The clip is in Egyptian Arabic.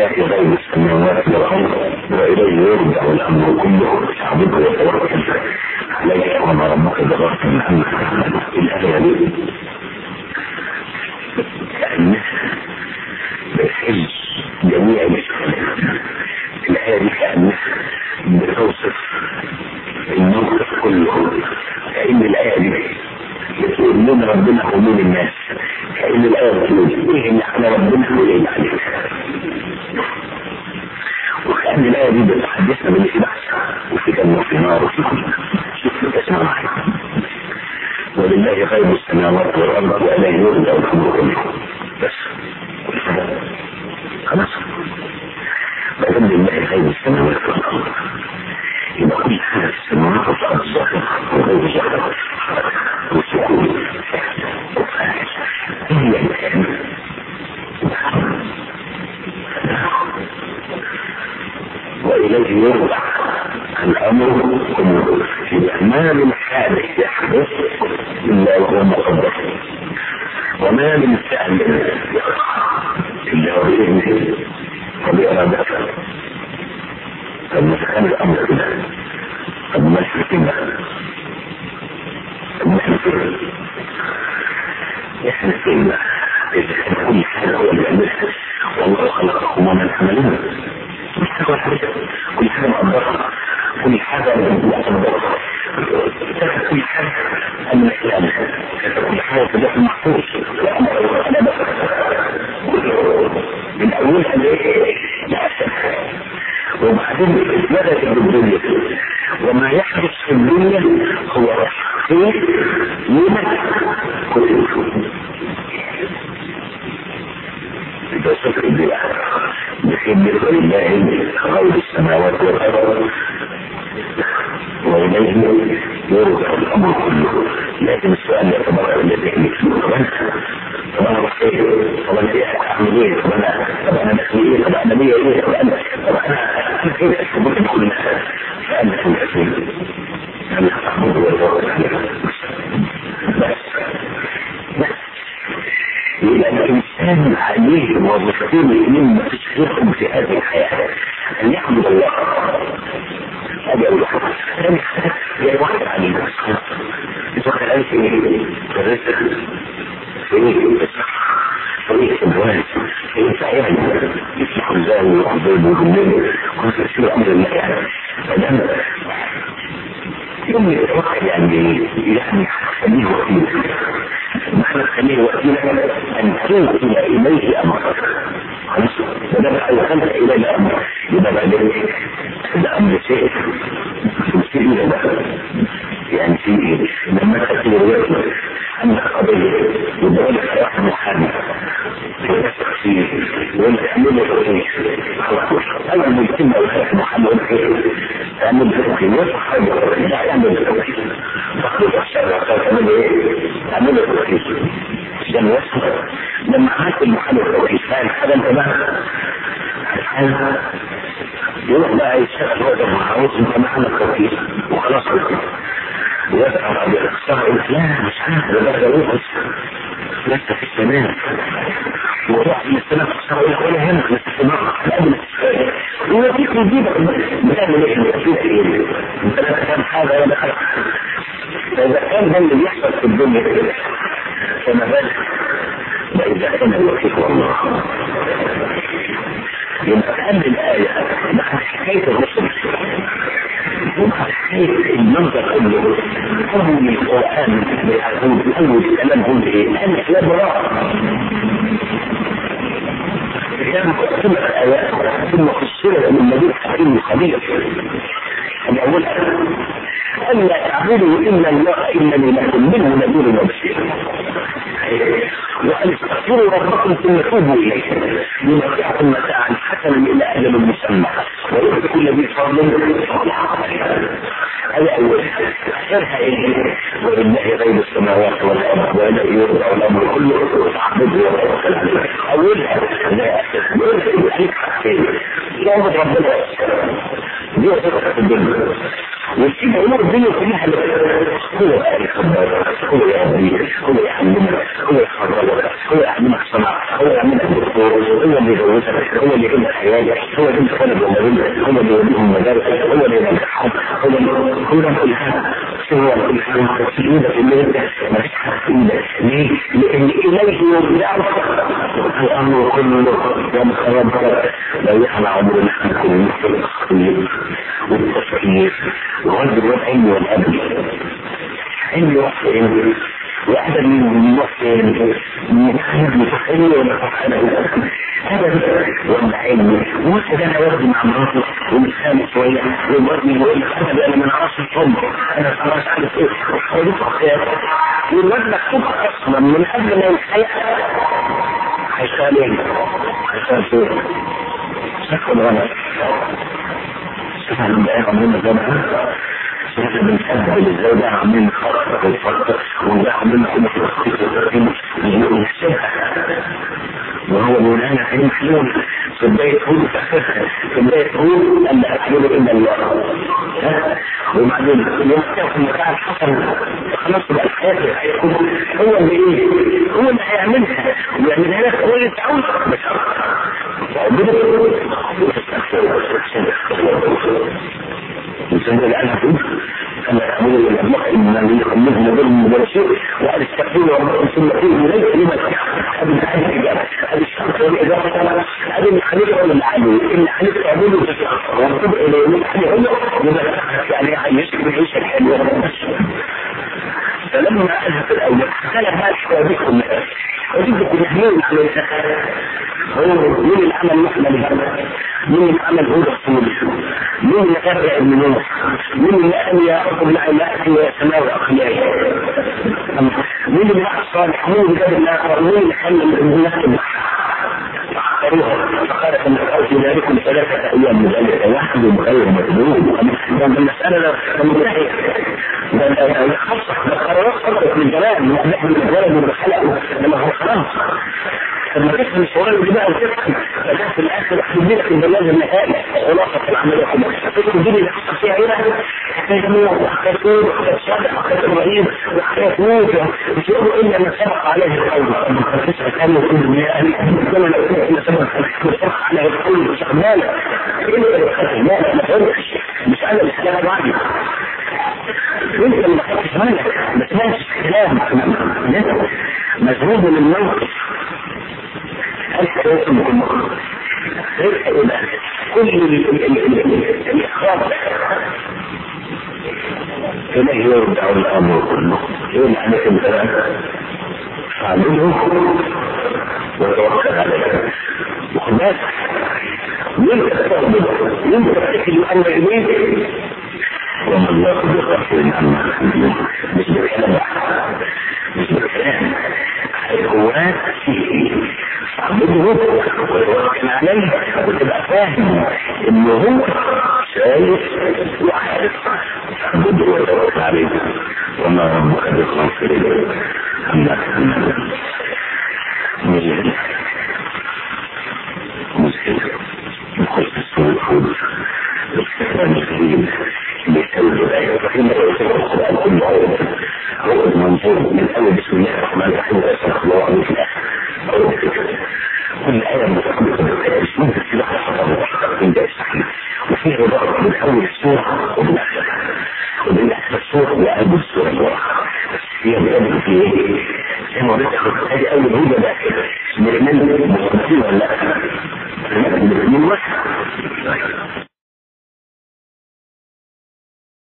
ولله غيب السماوات والارض واليه يرجع الامر كله فاعبده وتوكل عليه وما ربك بغافل عما تعمل الايه دي كانها بتحل جميع الاشكالات الايه دي كانها بتوصف الموقف كله كأن الآية دي بتقول من ربنا ومن الناس كأن الآية بتقول إيه اللي على ربنا وإيه اللي عليك وكأن الآية دي بتحدثنا باللي في بحث وفي جنة وفي نار وفي كل شوف اسمع معايا ولله غيب السماوات والأرض وإليه يرجع الأمر كله بس خلاص فإن لله غيب السماوات والأرض يبقى كل حاجة في السماوات والأرض ظاهرة وغير ظاهرة والسكون وفاعل هي الآن وإليه يرجع الأمر كله يبقى ما من حادث يحدث إلا وهو مقدر وما من فعل يقع إلا وبإذنه وبإرادته طب ما كان الامر كده طب ما احنا كده طب ما احنا كده احنا كده اذا كان كل حاجه هو اللي يعملها والله خلقكم ومن عملها مش حاجه ولا حاجه كل حاجه مقدرها كل حاجه مقدرها كل حاجه انا احلام كل حاجه في اللوح المحفوظ من اولها لايه؟ لاسفل وبعدين بدأت بالدنيا وما يحدث في الدنيا هو تحقيق لما كتب يبقى صفر دي بحب لله غير السماوات والارض واليه يرجع الامر كله لكن السؤال يتبرع الذي طب انا طب انا رحت ايه طب انا ايه اعمل ايه طب انا طب انا دخلي ايه طب انا بيا ايه طب انا طب انا انا كيف ممكن ادخل فانا في الاسئله انا اعبد واتوكل عليه بس بس يبقى الانسان عليه وظيفتين اثنين ما فيش غيرهم في هذه الحياه ان يعبد الله هذا اول واحد ثاني حاجه هي واحد عليه يتوكل عليه في ايه؟ في الرزق في ايه؟ في الصحه في ايه؟ في الجواز في ايه؟ في عيال يفتح الزاويه ويعبد ويجنن كل تفسير امر الله يعني فدام يوم يتوكل يعني يعني خليه وكيل معنى خليه وكيلا ان توكل اليه امرك خلاص فدام اوكلت اليه الامر يبقى بعدين الامر شيء في ايه بقى يعني في ايه لما تأتي دلوقتي عندك قضية يقول لك هيروح محامي يثق فيه يقول لك اعمل لي تقرير اول ما يتم الخلاف محامي يقول لك ايه اعمل لي تقرير يصح حاجة لا اعمل لي تقرير تخرج الشارع تعمل ايه اعمل لي تقرير عشان يصح لما عملت المحامي التقرير فاهم حاجة انت بقى الحال يروح بقى يشتغل هو ده معروف انت محل التوكيل وخلاص كده ويسأل أبي الأخصار يقول لا مش عارف ده ده روح لست في السماء وروح من السماء أخصار يقول لك ولا يهمك لست في النار قبل ويديك يجيبك بتعمل ايه؟ بتعمل ايه؟ انت لا تفهم حاجة ولا خلق فإذا كان ده اللي بيحصل في الدنيا كده فما بالك وإذا كان الوكيل هو الله يبقى كأن الآية مع حكاية الرسل ومع حكاية المنظر كله أول القرآن بالعقول أول الكلام هو إيه؟ لأن لا براءة كان ثم الآيات ثم فسرت من النبي الحكيم الخبير الأول ألا تعبدوا إلا الله إنني لكم منه نذير وبشير وأن استغفروا ربكم ثم توبوا إليه ليمتعكم متاعا حسنا إلى أجل مسمى ويؤتي كل ذي فضل هذا أول آخرها إيه؟ ولله غيب السماوات والأرض وإليه يرجع الأمر كله فاعبده وتوكل عليه أولها لا يقول لك فيك حاجتين يعبد ربنا دي وظيفة في الدنيا ويسيب امور الدنيا كلها هو بقى يخبرك هو يهديك هو يعلمك هو يخرجك هو يعلمك صناعه هو يعلمك دكتور هو اللي يجوزك هو اللي يجيب حياتك هو اللي انت طالب ولا بنت هو اللي يوديهم مدارس هو اللي ينجحهم هو اللي هو ده كل حاجه هو كل حاجه في ايدك اللي انت ما فيش حاجه في ايدك ليه؟ لان اليه يرجع الامر كله يوم خيبر لو احنا عمرنا احنا كنا في التخطيط والتفكير لغايه دلوقتي علمي والادب علمي وحسين واحدة من الوحسين من متخيل ولا فرحانة هذا ولا علمي واحد انا وردي مع مراتي ومتخانق شوية وبرضه يقول لك انا بقى من عرش الحب انا خلاص عارف ايه وحواليك خيار والواد مكتوب اصلا من قبل ما يتخيل هيشتغل ايه؟ هيشتغل فين؟ صح ولا غلط؟ شوف احنا بقى عملنا جامعة احنا بنقبل ازاي بقى عاملين خطة وفترة وده عاملين كنا في التخطيط والترتيب وهو مولانا علم حلول في بداية هود في بداية هود أن لا أحمل إلا الله وبعدين يوم في المكان الحسن خلاص بقى الحياة هيكون هو اللي إيه هو اللي هيعملها ويعملها لك هو اللي تعود بس يسمى الآن هتقول أنا أعمل الأبناء إن الذي يخليه نظر من المدرسين وقال استقبل ورب ثم فيه ليس لما هذه الحاجة الإجابة هذه الشخص والإجابة هذه اللي خليه ولا اللي عليه اللي عليه تعمله وانتبه إلى اللي عليه هو يبقى يعني يعيشك بالعيشة الحلوة فلما قالها في الأول خلق بقى الحوادث كلها وجد كل مين عليها هو مين اللي عمل محمد مين اللي عمل هدى الصولي مين اللي غرق ابن نوح مين اللي قال يا رب العلاء يا سماء اخلاقي مين اللي راح صالح مين اللي جاب الاخر مين اللي خلى الناس فعقروها فقالت ان في ذلكم ثلاثة ايام من ذلك واحد غير مجنون المسألة منتهية خلصت القرارات صدرت من زمان نحن الولد اللي خلقه لما هو خلاص لما تفهم الشغل دي بقى وتفهم فده في الاخر هتدي لك البرنامج النهائي خلاصه العمليه كلها تفهم الدنيا اللي حصل فيها ايه بقى حكايه نوح وحكايه نور وحكايه صالح وحكايه ابراهيم وحكايه موسى مش يقولوا الا ما سبق عليه القول تسعة كانوا كل مئة كما لو كنت ما سبق سبق عليه القول مش عمالة ايه اللي خدت ما فهمتش مش انا اللي كلام وعدي انت اللي ما خدتش بالك ما سمعتش كلام مجهود من الموقف حتى يصل المخ كل الإخراج إليه يرجع الأمر كله يقول عليك الكلام فاعمله وتوكل عليه وخد بالك وانت تستخدم وانت تتكل أن إليك وما الله بغافل عما مش بالكلام مش بالكلام الجوات تعبده وتوكل عليه وتبقى فاهم ان هو شايف وعارف تعبده وتوكل عليه وما ربك بغافل عما مجهل مجهل نخش في السوق الفوز الاستخدام الكريم بيسوي الآية الرحيمة القرآن كله هو المنظور من أول بسم الله الرحمن الرحيم وأسأل الله عليه في الآخر كل آية متقبلة بالآية مش ممكن في لحظة حصل من ده الصحيح وفيه رضا من أول السورة ومن آخرها ومن آخر السورة وقلب السورة الواقع بس فيها بيقابل في إيه؟ زي ما قلت لك هذه أول هدى بقى من المن مصنفين ولا لا؟ من المن واحد